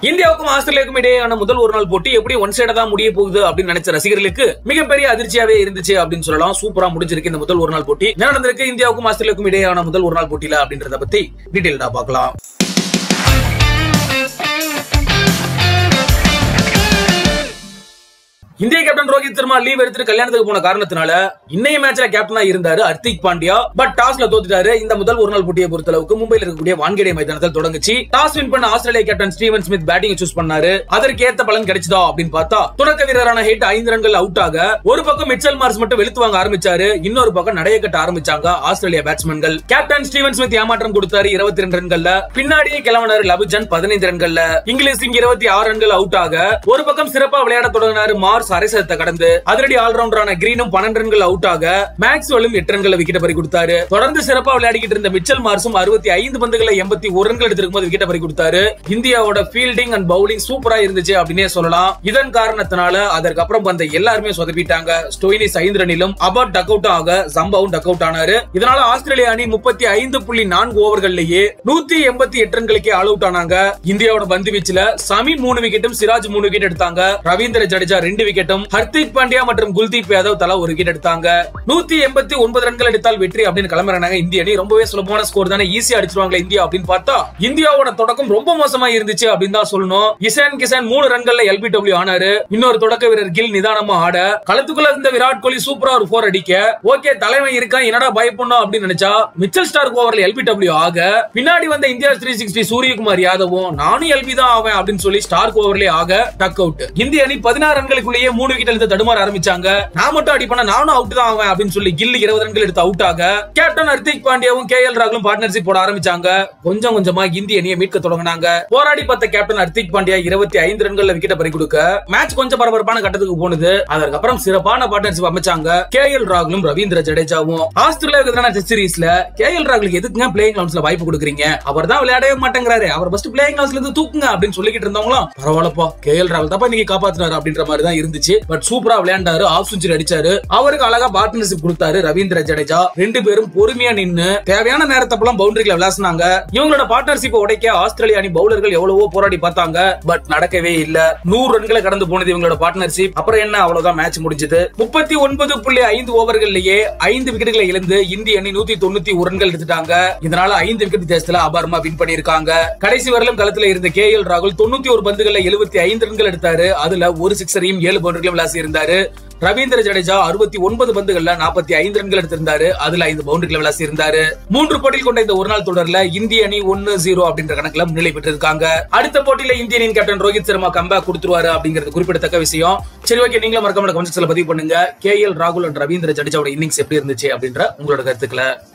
இந்தியாவுக்கும் ஆஸ்திரேலியாவுக்கும் இடையேயான முதல் ஒரு நாள் போட்டி எப்படி ஒன் சைடா தான் முடிய போகுது அப்படின்னு நினைச்ச ரசிகர்களுக்கு மிகப்பெரிய அதிர்ச்சியாவே இருந்துச்சு அப்படின்னு சொல்லலாம் சூப்பரா முடிஞ்சிருக்கு இந்த முதல் ஒரு நாள் போட்டி என்ன நடந்திருக்கு இந்தியாவுக்கும் ஆஸ்திரேலியாவுக்கும் இடையேயான முதல் ஒரு நாள் போட்டியில அப்படின்றத பத்தி டீடைல்டா பார்க்கலாம் இந்திய கேப்டன் ரோஹித் சர்மா லீவ் எடுத்துட்டு கல்யாணத்துக்கு போன காரணத்தினால இன்னைய மேட்ச்ல கேப்டனா இருந்தாரு ஹர்திக் பாண்டியா பட் டாஸ்ல தோத்துட்டாரு இந்த முதல் ஒரு நாள் போட்டியை பொறுத்தளவுக்கு மும்பையில் இருக்கக்கூடிய வான்கேடே மைதானத்தில் தொடங்குச்சு டாஸ் வின் பண்ண Australia captain Steven Smith batting choose பண்ணாரு அதற்கு ஏத்த பலன் கிடைச்சதா அப்படின்னு பார்த்தா தொடக்க வீரரான ஹெட் ஐந்து ரன்கள் அவுட் ஆக ஒரு பக்கம் மிச்சல் மார்ஸ் மட்டும் வெளுத்து வாங்க ஆரம்பிச்சாரு இன்னொரு பக்கம் நடைய கட்ட ஆரம்பிச்சாங்க ஆஸ்திரேலியா பேட்ஸ்மேன்கள் கேப்டன் ஸ்டீவன் ஸ்மித் ஏமாற்றம் கொடுத்தாரு இருபத்தி ரெண்டு ரன்கள்ல பின்னாடியே கிளம்பினாரு லபுஜன் பதினைந்து ரன்கள்ல இங்கிலீஷ் சிங் இருபத்தி ஆறு ரன்கள் அவுட் ஆக ஒரு பக்கம் சிறப்பா விளையாட தொடங்கினாரு மார்ஸ் அரைசதத்தை கடந்து அதிரடி ஆல்ரவுண்டரான கிரீனும் பன்னெண்டு ரன்கள் அவுட் ஆக மேக்ஸ்வெலும் எட்டு ரன்களை விக்கெட் பறி கொடுத்தாரு தொடர்ந்து சிறப்பா விளையாடிக்கிட்டு இருந்த மிச்சல் மார்ஸும் அறுபத்தி ஐந்து பந்துகளை எண்பத்தி ஒரு ரன்கள் எடுத்திருக்கும் போது விக்கெட் பறி கொடுத்தாரு இந்தியாவோட ஃபீல்டிங் அண்ட் பவுலிங் சூப்பரா இருந்துச்சு அப்படின்னே சொல்லலாம் இதன் காரணத்தினால அதற்கப்புறம் வந்த எல்லாருமே சொதப்பிட்டாங்க ஸ்டோயினிஸ் ஐந்து ரனிலும் அபட் டக் அவுட் ஆக ஜம்பாவும் டக் அவுட் ஆனாரு இதனால ஆஸ்திரேலியா அணி முப்பத்தி ஐந்து புள்ளி நான்கு ஓவர்கள்லயே நூத்தி எண்பத்தி எட்டு ரன்களுக்கே ஆல் அவுட் ஆனாங்க இந்தியாவோட பந்து வீச்சுல சமி மூணு விக்கெட்டும் சிராஜ் மூணு விக்கெட் எடுத்தாங்க ரவீந்திர ஜடேஜா ரெண்டு விக்கெட்டும் ஹர்திக் பாண்டியா மற்றும் குல்தீப் யாதவ் தலா ஒரு விக்கெட் எடுத்தாங்க நூத்தி எண்பத்தி ஒன்பது ரன்கள் எடுத்தால் வெற்றி அப்படின்னு கிளம்புறாங்க இந்திய அணி ரொம்பவே சுலபமான ஸ்கோர் தானே ஈஸியா அடிச்சிருவாங்களா இந்தியா அப்படின்னு பார்த்தா இந்தியாவோட தொடக்கம் ரொம்ப மோசமா இருந்துச்சு அப்படின்னு தான் சொல்லணும் இசான் கிசான் மூணு ரன்கள்ல எல்பிடபிள்யூ ஆனாரு இன்னொரு தொடக்க வீரர் கில் நிதானமா ஆட களத்துக்குள்ள இருந்த விராட் கோலி சூப்பரா ஒரு போர் அடிக்க ஓகே தலைவன் இருக்கான் என்னடா பயப்படணும் அப்படின்னு நினைச்சா மிச்சல் ஸ்டார்க் ஓவர்ல எல்பிடபிள்யூ ஆக பின்னாடி வந்த இந்தியா த்ரீ சிக்ஸ்டி சூரியகுமார் யாதவும் நானும் எல்பி தான் ஆவேன் அப்படின்னு சொல்லி ஸ்டார்க் ஓவர்லயே ஆக டக் அவுட் இந்திய அணி பதினாறு ரன்களுக்குள்ளேயே மூணு விக்கெட் எடுத்து தடுமாற ஆரம்பிச்சாங்க நான் மட்டும் அடிப்பேன் நானும் அவுட் தான் ஆவேன் அப்படின்னு சொல்லி கில்லி இருபது ரன்கள் எடுத்து அவுட் ஆக கேப்டன் ஹர்திக் பாண்டியாவும் கே எல் ராகுலும் பார்ட்னர்ஷிப் போட ஆரம்பிச்சாங்க கொஞ்சம் கொஞ்சமா இந்திய அணியை மீட்க தொடங்கினாங்க போராடி பார்த்த கேப்டன் ஹர்திக் பாண்டியா இருபத்தி ஐந்து ரன்கள்ல விக்கெட் பறி கொடுக்க மேட்ச் கொஞ்சம் பரபரப்பான கட்டத்துக்கு போனது அதற்கப்புறம் சிறப்பான பார்ட்னர்ஷிப் அமைச்சாங்க கே எல் ராகுலும் ரவீந்திர ஜடேஜாவும் ஆஸ்திரேலியாவுக்கு எதிரான டெஸ்ட் சீரீஸ்ல கே எல் ராகுலுக்கு எதுக்குங்க பிளேயிங் லவுன்ஸ்ல வாய்ப்பு கொடுக்குறீங்க அவர் தான் விளையாடவே மாட்டேங்கிறாரு அவர் ஃபர்ஸ்ட் பிளேயிங் லவுன்ஸ்ல இருந்து தூக்குங்க அப்படின்னு சொல்லிக்கிட்டு இருந்தவங்களும் பரவாயில்லப்பா கே எல் ராகுல் தப்பா நீங்க காப்பாத்தினாரு அப்படின்ற மாதிரி தான் இருந்துச்சு பட் சூப்பரா விளையாண்டாரு ஆஃப் செஞ்சுரி அடிச்சாரு அவருக்கு அழகா பார்ட்னர்ஷிப் கொடுத்தாரு ரவீந்திர ஜடேஜா ரெண்டு பேரும் பொறுமையா நின்னு தேவையான நேரத்தப்பெல்லாம் பவுண்டரிகளை விளாசினாங்க இவங்களோட பார்ட்னர்ஷிப் உடைக்க ஆஸ்திரேலியா அணி பவுலர்கள் எவ்வளவோ போராடி பார்த்தாங்க பட் நடக்கவே இல்ல நூறு ரன்களை கடந்து போனது இவங்களோட பார்ட்னர்ஷிப் அப்புறம் என்ன அவ்வளவுதான் மேட்ச் முடிஞ்சது முப்பத்தி ஒன்பது புள்ளி ஐந்து ஓவர்கள்லயே ஐந்து விக்கெட்டுகளை இழந்து இந்திய அணி நூத்தி தொண்ணூத்தி ஒரு ரன்கள் எடுத்துட்டாங்க இதனால ஐந்து விக்கெட் வித்தியாசத்துல அபாரமா வின் பண்ணிருக்காங்க கடைசி வரலும் களத்துல இருந்த கே எல் ராகுல் தொண்ணூத்தி ஒரு பந்துகள்ல எழுபத்தி ஐந்து ரன்கள் எடுத்தாரு அதுல ஒரு சிக்ஸரையும் ஏழு பவுண்டர்களையும் விளாசி இருந்தாரு ரவீந்திர ஜடேஜா அறுபத்தி ஒன்பது பந்துகள்ல நாற்பத்தி ஐந்து ரன்கள் எடுத்திருந்தாரு அதுல ஐந்து பவுண்டரிகளை விளாசி இருந்தாரு மூன்று போட்டியில் கொண்ட இந்த ஒரு நாள் தொடர்ல இந்திய அணி ஒன்னு ஜீரோ அப்படின்ற கணக்குல முன்னிலை பெற்றிருக்காங்க அடுத்த போட்டியில இந்திய அணியின் கேப்டன் ரோஹித் சர்மா கம்பேக் கொடுத்துருவாரு அப்படிங்கிறது குறிப்பிடத்தக்க விஷயம் சரி ஓகே நீங்களும் மறக்காம கமெண்ட்ஸ்ல பதிவு பண்ணுங்க கே எல் ராகுல் அண்ட் ரவீந்திர ஜடேஜாவோட இன்னிங்ஸ் எப்படி இருந்துச்சு அப்படின்ற உங்களோட கருத்துக்களை